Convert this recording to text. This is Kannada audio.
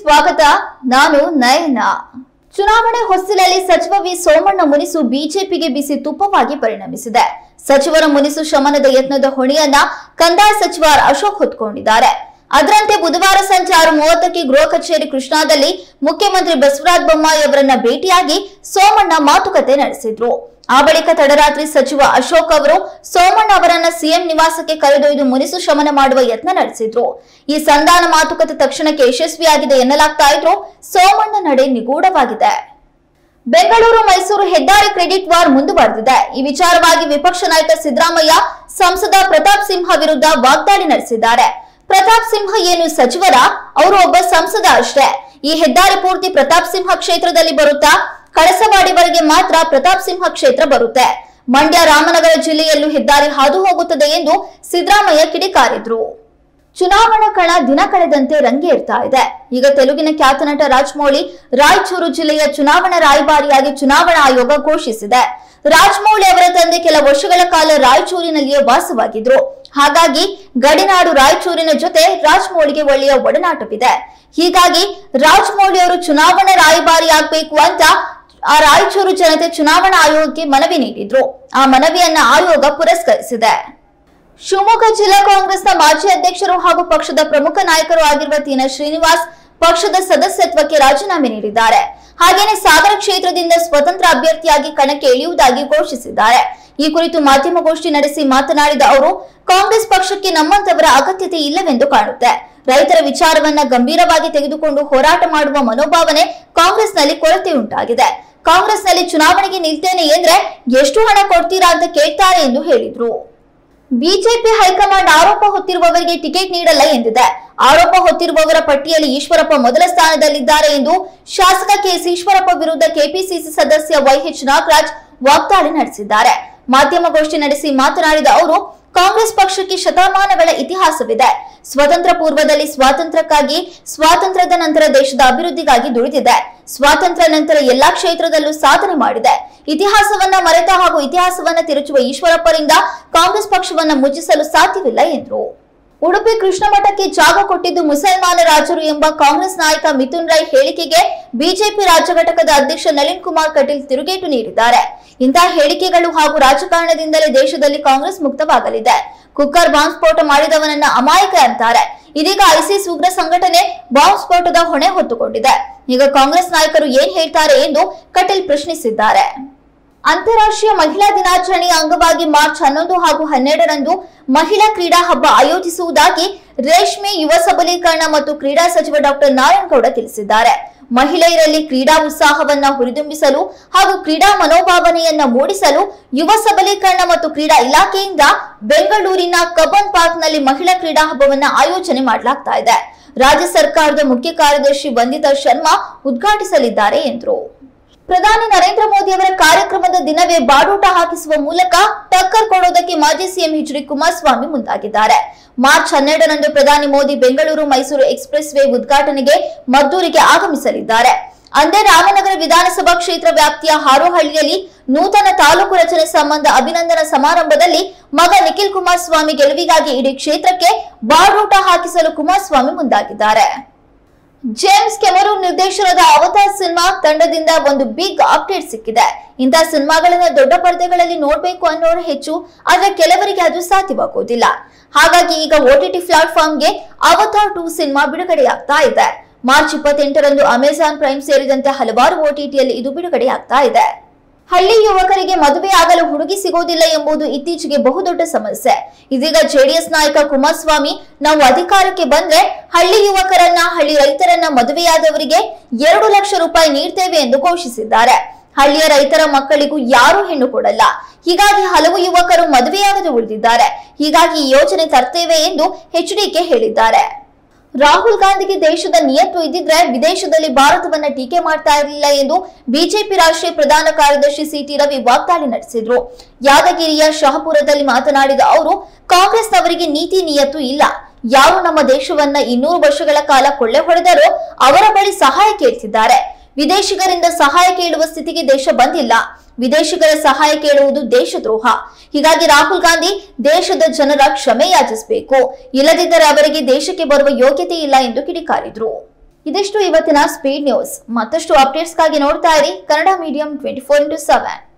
ಸ್ವಾಗತ ನಾನು ನಯನ ಚುನಾವಣೆ ಹೊಸ್ತಿಲಲ್ಲಿ ಸಚಿವ ವಿ ಸೋಮಣ್ಣ ಮುನಿಸು ಬಿಜೆಪಿಗೆ ಬಿಸಿ ತುಪ್ಪವಾಗಿ ಪರಿಣಮಿಸಿದೆ ಸಚಿವರ ಮುನಿಸು ಶಮನದ ಯತ್ನದ ಹೊಣೆಯನ್ನ ಕಂದಾಯ ಸಚಿವ ಆರ್ ಅಶೋಕ್ ಹೊತ್ಕೊಂಡಿದ್ದಾರೆ ಅದರಂತೆ ಬುಧವಾರ ಸಂಜೆ ಆರು ಮೂವತ್ತಕ್ಕೆ ಗೃಹ ಕಚೇರಿ ಕೃಷ್ಣಾದಲ್ಲಿ ಮುಖ್ಯಮಂತ್ರಿ ಬಸವರಾಜ ಬೊಮ್ಮಾಯಿ ಅವರನ್ನ ಭೇಟಿಯಾಗಿ ಸೋಮಣ್ಣ ಮಾತುಕತೆ ನಡೆಸಿದ್ರು ಆ ಬಳಿಕ ತಡರಾತ್ರಿ ಸಚಿವ ಅಶೋಕ್ ಅವರು ಸೋಮಣ್ಣ ಅವರನ್ನ ಸಿಎಂ ನಿವಾಸಕ್ಕೆ ಕರೆದೊಯ್ದು ಮುನಿಸು ಶಮನ ಮಾಡುವ ಯತ್ನ ನಡೆಸಿದ್ರು ಈ ಸಂಧಾನ ಮಾತುಕತೆ ತಕ್ಷಣಕ್ಕೆ ಯಶಸ್ವಿಯಾಗಿದೆ ಎನ್ನಲಾಗ್ತಾ ಇದ್ರು ಸೋಮಣ್ಣ ನಡೆ ನಿಗೂಢವಾಗಿದೆ ಬೆಂಗಳೂರು ಮೈಸೂರು ಹೆದ್ದಾರಿ ಕ್ರೆಡಿಟ್ ವಾರ್ ಮುಂದುವರೆದಿದೆ ಈ ವಿಚಾರವಾಗಿ ವಿಪಕ್ಷ ನಾಯಕ ಸಿದ್ದರಾಮಯ್ಯ ಸಂಸದ ಪ್ರತಾಪ್ ಸಿಂಹ ವಿರುದ್ಧ ವಾಗ್ದಾಳಿ ನಡೆಸಿದ್ದಾರೆ ಪ್ರತಾಪ್ ಸಿಂಹ ಏನು ಸಚಿವರ ಅವರು ಒಬ್ಬ ಸಂಸದ ಅಷ್ಟೇ ಈ ಹೆದ್ದಾರಿ ಪೂರ್ತಿ ಪ್ರತಾಪ್ ಸಿಂಹ ಕ್ಷೇತ್ರದಲ್ಲಿ ಬರುತ್ತಾ ಕಳಸವಾಡಿವರೆಗೆ ಮಾತ್ರ ಪ್ರತಾಪ್ ಸಿಂಹ ಕ್ಷೇತ್ರ ಬರುತ್ತೆ ಮಂಡ್ಯ ರಾಮನಗರ ಜಿಲ್ಲೆಯಲ್ಲೂ ಹೆದ್ದಾರಿ ಹಾದು ಹೋಗುತ್ತದೆ ಎಂದು ಸಿದ್ದರಾಮಯ್ಯ ಕಿಡಿಕಾರಿದ್ರು ಚುನಾವಣಾ ಕಣ ದಿನ ಕಳೆದಂತೆ ರಂಗೇರ್ತಾ ಇದೆ ಈಗ ತೆಲುಗಿನ ಖ್ಯಾತ ನಟ ರಾಜಮೌಳಿ ರಾಯಚೂರು ಜಿಲ್ಲೆಯ ಚುನಾವಣಾ ರಾಯಭಾರಿಯಾಗಿ ಚುನಾವಣಾ ಆಯೋಗ ಘೋಷಿಸಿದೆ ರಾಜಮೌಳಿ ಅವರ ತಂದೆ ಕೆಲ ವರ್ಷಗಳ ಕಾಲ ರಾಯಚೂರಿನಲ್ಲಿಯೇ ವಾಸವಾಗಿದ್ರು ಹಾಗಾಗಿ ಗಡಿನಾಡು ರಾಯಚೂರಿನ ಜೊತೆ ರಾಜಮೌಳಿಗೆ ಒಳ್ಳೆಯ ಒಡನಾಟವಿದೆ ಹೀಗಾಗಿ ರಾಜಮೌಳಿ ಅವರು ಚುನಾವಣಾ ರಾಯಭಾರಿಯಾಗಬೇಕು ಅಂತ ಆ ರಾಯಚೂರು ಜನತೆ ಚುನಾವಣಾ ಆಯೋಗಕ್ಕೆ ಮನವಿ ನೀಡಿದ್ರು ಆ ಮನವಿಯನ್ನ ಆಯೋಗ ಪುರಸ್ಕರಿಸಿದೆ ಶಿವಮೊಗ್ಗ ಜಿಲ್ಲಾ ಕಾಂಗ್ರೆಸ್ನ ಮಾಜಿ ಅಧ್ಯಕ್ಷರು ಹಾಗೂ ಪಕ್ಷದ ಪ್ರಮುಖ ನಾಯಕರು ಆಗಿರುವ ತೀನ ಶ್ರೀನಿವಾಸ್ ಪಕ್ಷದ ಸದಸ್ಯತ್ವಕ್ಕೆ ರಾಜೀನಾಮೆ ನೀಡಿದ್ದಾರೆ ಹಾಗೇನೆ ಸಾಗರ ಕ್ಷೇತ್ರದಿಂದ ಸ್ವತಂತ್ರ ಅಭ್ಯರ್ಥಿಯಾಗಿ ಕಣಕ್ಕೆ ಇಳಿಯುವುದಾಗಿ ಘೋಷಿಸಿದ್ದಾರೆ ಈ ಕುರಿತು ಮಾಧ್ಯಮಗೋಷ್ಠಿ ನಡೆಸಿ ಮಾತನಾಡಿದ ಅವರು ಕಾಂಗ್ರೆಸ್ ಪಕ್ಷಕ್ಕೆ ನಮ್ಮಂತವರ ಅಗತ್ಯತೆ ಇಲ್ಲವೆಂದು ಕಾಣುತ್ತೆ ರೈತರ ವಿಚಾರವನ್ನ ಗಂಭೀರವಾಗಿ ತೆಗೆದುಕೊಂಡು ಹೋರಾಟ ಮಾಡುವ ಮನೋಭಾವನೆ ಕಾಂಗ್ರೆಸ್ನಲ್ಲಿ ಕೊರತೆ ಉಂಟಾಗಿದೆ ಕಾಂಗ್ರೆಸ್ನಲ್ಲಿ ಚುನಾವಣೆಗೆ ನಿಲ್ತೇನೆ ಎಂದ್ರೆ ಎಷ್ಟು ಹಣ ಕೊಡ್ತೀರಾ ಅಂತ ಕೇಳ್ತಾರೆ ಎಂದು ಹೇಳಿದ್ರು ಬಿಜೆಪಿ ಹೈಕಮಾಂಡ್ ಆರೋಪ ಹೊತ್ತಿರುವವರಿಗೆ ಟಿಕೆಟ್ ನೀಡಲ್ಲ ಎಂದಿದೆ ಆರೋಪ ಹೊತ್ತಿರುವವರ ಪಟ್ಟಿಯಲ್ಲಿ ಈಶ್ವರಪ್ಪ ಮೊದಲ ಸ್ಥಾನದಲ್ಲಿದ್ದಾರೆ ಎಂದು ಶಾಸಕ ಕೆಎಸ್ ಈಶ್ವರಪ್ಪ ವಿರುದ್ಧ ಕೆಪಿಸಿಸಿ ಸದಸ್ಯ ವೈಎಚ್ ನಾಗರಾಜ್ ವಾಗ್ದಾಳಿ ನಡೆಸಿದ್ದಾರೆ ಮಾಧ್ಯಮಗೋಷ್ಠಿ ನಡೆಸಿ ಮಾತನಾಡಿದ ಅವರು ಕಾಂಗ್ರೆಸ್ ಪಕ್ಷಕ್ಕೆ ಶತಮಾನಗಳ ಇತಿಹಾಸವಿದೆ ಸ್ವತಂತ್ರ ಪೂರ್ವದಲ್ಲಿ ಸ್ವಾತಂತ್ರ್ಯಕ್ಕಾಗಿ ಸ್ವಾತಂತ್ರ್ಯದ ನಂತರ ದೇಶದ ಅಭಿವೃದ್ಧಿಗಾಗಿ ದುಡಿದಿದೆ ಸ್ವಾತಂತ್ರ್ಯ ನಂತರ ಎಲ್ಲಾ ಕ್ಷೇತ್ರದಲ್ಲೂ ಸಾಧನೆ ಮಾಡಿದೆ ಇತಿಹಾಸವನ್ನ ಮರೆತ ಹಾಗೂ ಇತಿಹಾಸವನ್ನ ತಿರುಚುವ ಈಶ್ವರಪ್ಪರಿಂದ ಕಾಂಗ್ರೆಸ್ ಪಕ್ಷವನ್ನ ಮುಚ್ಚಿಸಲು ಸಾಧ್ಯವಿಲ್ಲ ಎಂದರು ಉಡುಪಿ ಕೃಷ್ಣ ಮಠಕ್ಕೆ ಜಾಗ ಕೊಟ್ಟಿದ್ದು ಮುಸಲ್ಮಾನ ರಾಜರು ಎಂಬ ಕಾಂಗ್ರೆಸ್ ನಾಯಕ ಮಿಥುನ್ ರೈ ಹೇಳಿಕೆಗೆ ಬಿಜೆಪಿ ರಾಜ್ಯ ಘಟಕದ ಅಧ್ಯಕ್ಷ ನಳಿನ್ ಕುಮಾರ್ ಕಟೀಲ್ ತಿರುಗೇಟು ನೀಡಿದ್ದಾರೆ ಇಂತಹ ಹೇಳಿಕೆಗಳು ಹಾಗೂ ರಾಜಕಾರಣದಿಂದಲೇ ದೇಶದಲ್ಲಿ ಕಾಂಗ್ರೆಸ್ ಮುಕ್ತವಾಗಲಿದೆ ಕುಕ್ಕರ್ ಬಾಂಬ್ ಸ್ಫೋಟ ಮಾಡಿದವನನ್ನ ಅಮಾಯಕ ಅಂತಾರೆ ಇದೀಗ ಐಸಿಸ್ ಉಗ್ರ ಸಂಘಟನೆ ಬಾಂಬ್ ಸ್ಫೋಟದ ಹೊಣೆ ಹೊತ್ತುಕೊಂಡಿದೆ ಈಗ ಕಾಂಗ್ರೆಸ್ ನಾಯಕರು ಏನ್ ಹೇಳ್ತಾರೆ ಎಂದು ಕಟೀಲ್ ಪ್ರಶ್ನಿಸಿದ್ದಾರೆ ಅಂತಾರಾಷ್ಟ್ರೀಯ ಮಹಿಳಾ ದಿನಾಚರಣೆಯ ಅಂಗವಾಗಿ ಮಾರ್ಚ್ ಹನ್ನೊಂದು ಹಾಗೂ ಹನ್ನೆರಡರಂದು ಮಹಿಳಾ ಕ್ರೀಡಾ ಹಬ್ಬ ಆಯೋಜಿಸುವುದಾಗಿ ರೇಷ್ಮೆ ಯುವ ಸಬಲೀಕರಣ ಮತ್ತು ಕ್ರೀಡಾ ಸಚಿವ ಡಾಕ್ಟರ್ ನಾರಾಯಣಗೌಡ ತಿಳಿಸಿದ್ದಾರೆ ಮಹಿಳೆಯರಲ್ಲಿ ಕ್ರೀಡಾ ಉತ್ಸಾಹವನ್ನ ಹುರಿದುಂಬಿಸಲು ಹಾಗೂ ಕ್ರೀಡಾ ಮನೋಭಾವನೆಯನ್ನ ಮೂಡಿಸಲು ಯುವ ಸಬಲೀಕರಣ ಮತ್ತು ಕ್ರೀಡಾ ಇಲಾಖೆಯಿಂದ ಬೆಂಗಳೂರಿನ ಕಬ್ಬನ್ ಪಾರ್ಕ್ನಲ್ಲಿ ಮಹಿಳಾ ಕ್ರೀಡಾ ಹಬ್ಬವನ್ನ ಆಯೋಜನೆ ಮಾಡಲಾಗ್ತಾ ಇದೆ ರಾಜ್ಯ ಸರ್ಕಾರದ ಮುಖ್ಯ ಕಾರ್ಯದರ್ಶಿ ವಂದಿತಾ ಶರ್ಮಾ ಉದ್ಘಾಟಿಸಲಿದ್ದಾರೆ ಎಂದರು ಪ್ರಧಾನಿ ನರೇಂದ್ರ ಮೋದಿ ಅವರ ಕಾರ್ಯಕ್ರಮದ ದಿನವೇ ಬಾಡೂಟ ಹಾಕಿಸುವ ಮೂಲಕ ಟಕ್ಕರ್ ಕೊಡೋದಕ್ಕೆ ಮಾಜಿ ಸಿಎಂ ಎಚ್ ಡಿ ಕುಮಾರಸ್ವಾಮಿ ಮುಂದಾಗಿದ್ದಾರೆ ಮಾರ್ಚ್ ಹನ್ನೆರಡರಂದು ಪ್ರಧಾನಿ ಮೋದಿ ಬೆಂಗಳೂರು ಮೈಸೂರು ಎಕ್ಸ್ಪ್ರೆಸ್ ವೇ ಉದ್ಘಾಟನೆಗೆ ಮದ್ದೂರಿಗೆ ಆಗಮಿಸಲಿದ್ದಾರೆ ಅಂದೇ ರಾಮನಗರ ವಿಧಾನಸಭಾ ಕ್ಷೇತ್ರ ವ್ಯಾಪ್ತಿಯ ಹಾರೋಹಳ್ಳಿಯಲ್ಲಿ ನೂತನ ತಾಲೂಕು ರಚನೆ ಸಂಬಂಧ ಅಭಿನಂದನಾ ಸಮಾರಂಭದಲ್ಲಿ ಮಗ ನಿಖಿಲ್ ಕುಮಾರಸ್ವಾಮಿ ಗೆಲುವಿಗಾಗಿ ಇಡೀ ಕ್ಷೇತ್ರಕ್ಕೆ ಬಾಡೂಟ ಹಾಕಿಸಲು ಕುಮಾರಸ್ವಾಮಿ ಮುಂದಾಗಿದ್ದಾರೆ ಜೇಮ್ಸ್ ಕೆಮರೂನ್ ನಿರ್ದೇಶನದ ಅವತಾರ್ ಸಿನಿಮಾ ತಂಡದಿಂದ ಒಂದು ಬಿಗ್ ಅಪ್ಡೇಟ್ ಸಿಕ್ಕಿದೆ ಇಂತಹ ಸಿನಿಮಾಗಳನ್ನ ದೊಡ್ಡ ಪರದೆಗಳಲ್ಲಿ ನೋಡ್ಬೇಕು ಅನ್ನೋರು ಹೆಚ್ಚು ಆದ್ರೆ ಕೆಲವರಿಗೆ ಅದು ಸಾಧ್ಯವಾಗುವುದಿಲ್ಲ ಹಾಗಾಗಿ ಈಗ ಓಟಿಟಿ ಪ್ಲಾಟ್ಫಾರ್ಮ್ಗೆ ಅವತಾರ್ ಟೂ ಸಿನಿಮಾ ಬಿಡುಗಡೆಯಾಗ್ತಾ ಇದೆ ಮಾರ್ಚ್ ಇಪ್ಪತ್ತೆಂಟರಂದು ಅಮೆಜಾನ್ ಪ್ರೈಮ್ ಸೇರಿದಂತೆ ಹಲವಾರು ಓಟಿಟಿಯಲ್ಲಿ ಇದು ಬಿಡುಗಡೆಯಾಗ್ತಾ ಇದೆ ಹಳ್ಳಿ ಯುವಕರಿಗೆ ಮದುವೆ ಆಗಲು ಹುಡುಗಿ ಸಿಗೋದಿಲ್ಲ ಎಂಬುದು ಇತ್ತೀಚೆಗೆ ಬಹುದೊಡ್ಡ ಸಮಸ್ಯೆ ಇದೀಗ ಜೆಡಿಎಸ್ ನಾಯಕ ಕುಮಾರಸ್ವಾಮಿ ನಾವು ಅಧಿಕಾರಕ್ಕೆ ಬಂದ್ರೆ ಹಳ್ಳಿ ಯುವಕರನ್ನ ಹಳ್ಳಿ ರೈತರನ್ನ ಮದುವೆಯಾದವರಿಗೆ ಎರಡು ಲಕ್ಷ ರೂಪಾಯಿ ನೀಡ್ತೇವೆ ಎಂದು ಘೋಷಿಸಿದ್ದಾರೆ ಹಳ್ಳಿಯ ರೈತರ ಮಕ್ಕಳಿಗೂ ಯಾರೂ ಹೆಣ್ಣು ಕೊಡಲ್ಲ ಹೀಗಾಗಿ ಹಲವು ಯುವಕರು ಮದುವೆಯಾಗದೆ ಉಳಿದಿದ್ದಾರೆ ಹೀಗಾಗಿ ಈ ಯೋಜನೆ ತರ್ತೇವೆ ಎಂದು ಎಚ್ಡಿಕೆ ಹೇಳಿದ್ದಾರೆ ರಾಹುಲ್ ಗಾಂಧಿಗೆ ದೇಶದ ನಿಯತ್ತು ಇದ್ದಿದ್ರೆ ವಿದೇಶದಲ್ಲಿ ಭಾರತವನ್ನ ಟೀಕೆ ಮಾಡ್ತಾ ಇರಲಿಲ್ಲ ಎಂದು ಬಿಜೆಪಿ ರಾಷ್ಟ್ರೀಯ ಪ್ರಧಾನ ಕಾರ್ಯದರ್ಶಿ ಸಿಟಿ ರವಿ ವಾಗ್ದಾಳಿ ನಡೆಸಿದ್ರು ಯಾದಗಿರಿಯ ಶಹಪುರದಲ್ಲಿ ಮಾತನಾಡಿದ ಅವರು ಕಾಂಗ್ರೆಸ್ನವರಿಗೆ ನೀತಿ ನಿಯತ್ತು ಇಲ್ಲ ಯಾರು ನಮ್ಮ ದೇಶವನ್ನ ಇನ್ನೂರು ವರ್ಷಗಳ ಕಾಲ ಕೊಳ್ಳೆ ಹೊಡೆದರೋ ಅವರ ಬಳಿ ಸಹಾಯ ಕೇಳ್ತಿದ್ದಾರೆ ವಿದೇಶಿಗರಿಂದ ಸಹಾಯ ಕೇಳುವ ಸ್ಥಿತಿಗೆ ದೇಶ ಬಂದಿಲ್ಲ ವಿದೇಶಿಗರ ಸಹಾಯ ಕೇಳುವುದು ದೇಶದ್ರೋಹ ಹೀಗಾಗಿ ರಾಹುಲ್ ಗಾಂಧಿ ದೇಶದ ಜನರ ಕ್ಷಮೆ ಯಾಚಿಸಬೇಕು ಇಲ್ಲದಿದ್ದರೆ ಅವರಿಗೆ ದೇಶಕ್ಕೆ ಬರುವ ಯೋಗ್ಯತೆ ಇಲ್ಲ ಎಂದು ಕಿಡಿಕಾರಿದ್ರು ಇದಿಷ್ಟು ಇವತ್ತಿನ ಸ್ಪೀಡ್ ನ್ಯೂಸ್ ಮತ್ತಷ್ಟು ಅಪ್ಡೇಟ್ಸ್ಗಾಗಿ ನೋಡ್ತಾ ಇರಿ Kannada medium twenty four into seven